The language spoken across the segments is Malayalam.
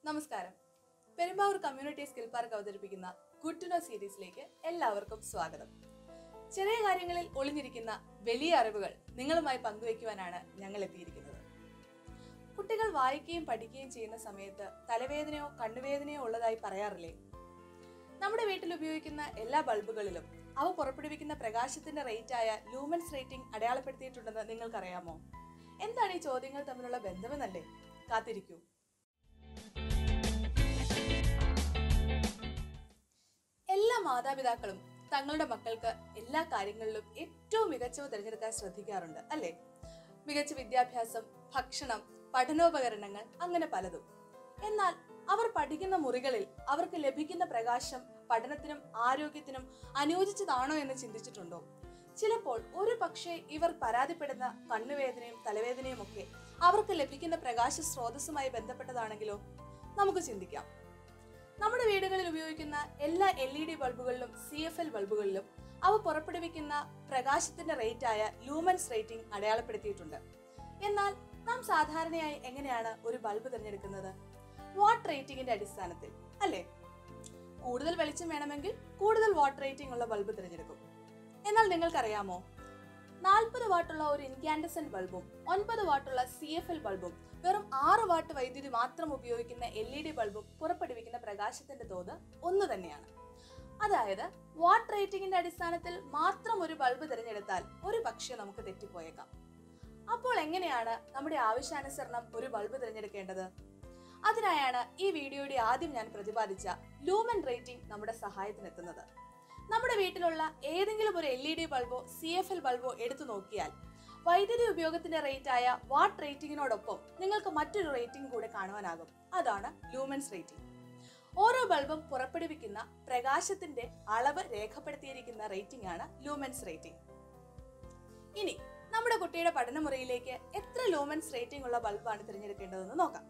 നമസ്കാരം പെരുമ്പാവൂർ കമ്മ്യൂണിറ്റി സ്കിൽ പാർക്ക് അവതരിപ്പിക്കുന്ന ഗുഡ് ടു നോ സീരീസിലേക്ക് എല്ലാവർക്കും സ്വാഗതം ചെറിയ കാര്യങ്ങളിൽ ഒളിഞ്ഞിരിക്കുന്ന വലിയ അറിവുകൾ നിങ്ങളുമായി പങ്കുവയ്ക്കുവാനാണ് ഞങ്ങൾ എത്തിയിരിക്കുന്നത് കുട്ടികൾ വായിക്കുകയും പഠിക്കുകയും ചെയ്യുന്ന സമയത്ത് തലവേദനയോ കണ്ണുവേദനയോ ഉള്ളതായി പറയാറില്ലേ നമ്മുടെ വീട്ടിൽ ഉപയോഗിക്കുന്ന എല്ലാ ബൾബുകളിലും അവ പുറപ്പെടുവിക്കുന്ന പ്രകാശത്തിന്റെ റേറ്റായ ലൂമൻസ് റേറ്റിംഗ് അടയാളപ്പെടുത്തിയിട്ടുണ്ടെന്ന് നിങ്ങൾക്കറിയാമോ എന്താണ് ഈ ചോദ്യങ്ങൾ തമ്മിലുള്ള ബന്ധമെന്നല്ലേ കാത്തിരിക്കൂ എല്ലാ മാതാപിതാക്കളും തങ്ങളുടെ മക്കൾക്ക് എല്ലാ കാര്യങ്ങളിലും ഏറ്റവും മികച്ചവ തിരഞ്ഞെടുക്കാൻ ശ്രദ്ധിക്കാറുണ്ട് അല്ലേ മികച്ച വിദ്യാഭ്യാസം ഭക്ഷണം പഠനോപകരണങ്ങൾ അങ്ങനെ പലതും എന്നാൽ അവർ പഠിക്കുന്ന മുറികളിൽ അവർക്ക് ലഭിക്കുന്ന പ്രകാശം പഠനത്തിനും ആരോഗ്യത്തിനും അനുയോജിച്ചതാണോ എന്ന് ചിന്തിച്ചിട്ടുണ്ടോ ചിലപ്പോൾ ഒരു പക്ഷേ ഇവർ പരാതിപ്പെടുന്ന കണ്ണുവേദനയും തലവേദനയും ഒക്കെ അവർക്ക് ലഭിക്കുന്ന പ്രകാശ സ്രോതസ്സുമായി ബന്ധപ്പെട്ടതാണെങ്കിലോ നമുക്ക് ചിന്തിക്കാം നമ്മുടെ വീടുകളിൽ ഉപയോഗിക്കുന്ന എല്ലാ എൽ ഇ ഡി ബൾബുകളിലും സി എഫ് എൽ ബൾബുകളിലും അവ പുറപ്പെടുവിക്കുന്ന പ്രകാശത്തിന്റെ റേറ്റായ ലൂമൻസ് റേറ്റിംഗ് അടയാളപ്പെടുത്തിയിട്ടുണ്ട് എന്നാൽ നാം സാധാരണയായി എങ്ങനെയാണ് ഒരു ബൾബ് തിരഞ്ഞെടുക്കുന്നത് വാട്ട് റേറ്റിംഗിന്റെ അടിസ്ഥാനത്തിൽ അല്ലേ കൂടുതൽ വെളിച്ചം വേണമെങ്കിൽ കൂടുതൽ വാട്ട് റേറ്റിംഗ് ഉള്ള ബൾബ് തിരഞ്ഞെടുക്കും എന്നാൽ നിങ്ങൾക്കറിയാമോ നാൽപ്പത് വാട്ടുള്ള ഒരു ഇൻകാൻഡസെന്റ് ബൾബും ഒൻപത് വാട്ടുള്ള സി എഫ് എൽ ബൾബും വെറും ആറ് വാട്ട് വൈദ്യുതി മാത്രം ഉപയോഗിക്കുന്ന എൽ ഇ ഡി ബൾബും പുറപ്പെടുവിക്കുന്ന പ്രകാശത്തിന്റെ തോത് ഒന്ന് തന്നെയാണ് അതായത് വാട്ട് റേറ്റിംഗിന്റെ അടിസ്ഥാനത്തിൽ മാത്രം ഒരു ബൾബ് തിരഞ്ഞെടുത്താൽ ഒരു പക്ഷേ നമുക്ക് തെറ്റിപ്പോയേക്കാം അപ്പോൾ എങ്ങനെയാണ് നമ്മുടെ ആവശ്യാനുസരണം ഒരു ബൾബ് തിരഞ്ഞെടുക്കേണ്ടത് അതിനായാണ് ഈ വീഡിയോയുടെ ആദ്യം ഞാൻ പ്രതിപാദിച്ച ലൂമൻ റേറ്റിംഗ് നമ്മുടെ സഹായത്തിനെത്തുന്നത് നമ്മുടെ വീട്ടിലുള്ള ഏതെങ്കിലും ഒരു എൽ ഇ ഡി ബൾബോ സി എഫ് എൽ ബൾബോ എടുത്തു നോക്കിയാൽ വൈദ്യുതി ഉപയോഗത്തിന്റെ റേറ്റ് ആയ വാട്ട് റേറ്റിംഗിനോടൊപ്പം നിങ്ങൾക്ക് മറ്റൊരു റേറ്റിംഗ് കൂടെ കാണുവാനാകും അതാണ് ലൂമൻസ് റേറ്റിംഗ് ഓരോ ബൾബും പുറപ്പെടുവിക്കുന്ന പ്രകാശത്തിന്റെ അളവ് രേഖപ്പെടുത്തിയിരിക്കുന്ന റേറ്റിംഗ് ആണ് ലൂമൻസ് റേറ്റിംഗ് ഇനി നമ്മുടെ കുട്ടിയുടെ പഠനമുറിയിലേക്ക് എത്ര ലൂമൻസ് റേറ്റിംഗ് ഉള്ള ബൾബാണ് തിരഞ്ഞെടുക്കേണ്ടതെന്ന് നോക്കാം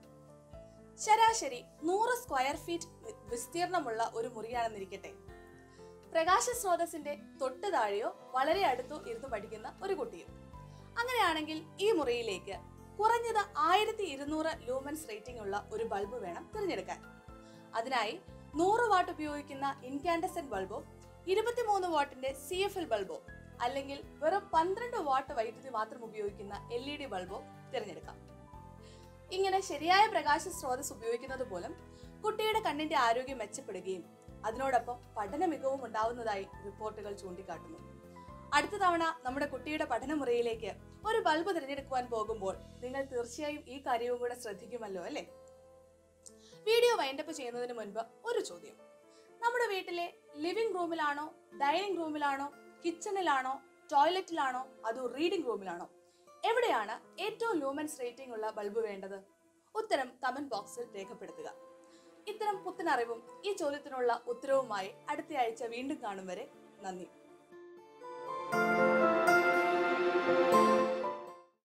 ശരാശരി നൂറ് സ്ക്വയർ ഫീറ്റ് വി- വിസ്തീർണമുള്ള ഒരു മുറിയാണെന്നിരിക്കട്ടെ പ്രകാശ സ്രോതസ്സിന്റെ തൊട്ട് താഴെയോ വളരെ അടുത്തോ ഇരുന്ന് പഠിക്കുന്ന ഒരു കുട്ടിയും അങ്ങനെയാണെങ്കിൽ ഈ മുറിയിലേക്ക് കുറഞ്ഞത് ആയിരത്തി ഇരുന്നൂറ് ലൂമൻസ് റേറ്റിംഗ് ഉള്ള ഒരു ബൾബ് വേണം തിരഞ്ഞെടുക്കാൻ അതിനായി നൂറ് വാട്ട് ഉപയോഗിക്കുന്ന ഇൻകാൻഡസെന്റ് ബൾബോ ഇരുപത്തിമൂന്ന് വാട്ടിന്റെ സി എഫ് എൽ ബൾബോ അല്ലെങ്കിൽ വെറും പന്ത്രണ്ട് വാട്ട് വൈദ്യുതി മാത്രം ഉപയോഗിക്കുന്ന എൽ ഇ ഡി ബൾബോ തിരഞ്ഞെടുക്കാം ഇങ്ങനെ ശരിയായ പ്രകാശ സ്രോതസ് ഉപയോഗിക്കുന്നത് പോലും കുട്ടിയുടെ കണ്ണിന്റെ ആരോഗ്യം മെച്ചപ്പെടുകയും അതിനോടൊപ്പം പഠന മികവും ഉണ്ടാവുന്നതായി റിപ്പോർട്ടുകൾ ചൂണ്ടിക്കാട്ടുന്നു അടുത്ത തവണ നമ്മുടെ കുട്ടിയുടെ പഠനമുറിയിലേക്ക് ഒരു ബൾബ് തിരഞ്ഞെടുക്കുവാൻ പോകുമ്പോൾ നിങ്ങൾ തീർച്ചയായും ഈ കാര്യവും കൂടെ ശ്രദ്ധിക്കുമല്ലോ അല്ലേ വീഡിയോ വൈൻഡപ്പ് ചെയ്യുന്നതിന് മുൻപ് ഒരു ചോദ്യം നമ്മുടെ വീട്ടിലെ ലിവിംഗ് റൂമിലാണോ ഡൈനിങ് റൂമിലാണോ കിച്ചണിലാണോ ടോയ്ലറ്റിലാണോ അതോ റീഡിംഗ് റൂമിലാണോ എവിടെയാണ് ഏറ്റവും ലൂമൻസ് റേറ്റിംഗ് ഉള്ള ബൾബ് വേണ്ടത് ഉത്തരം കമന്റ് ബോക്സിൽ രേഖപ്പെടുത്തുക ഇത്തരം പുത്തനറിവും ഈ ചോദ്യത്തിനുള്ള ഉത്തരവുമായി അടുത്ത ആഴ്ച വീണ്ടും കാണും വരെ നന്ദി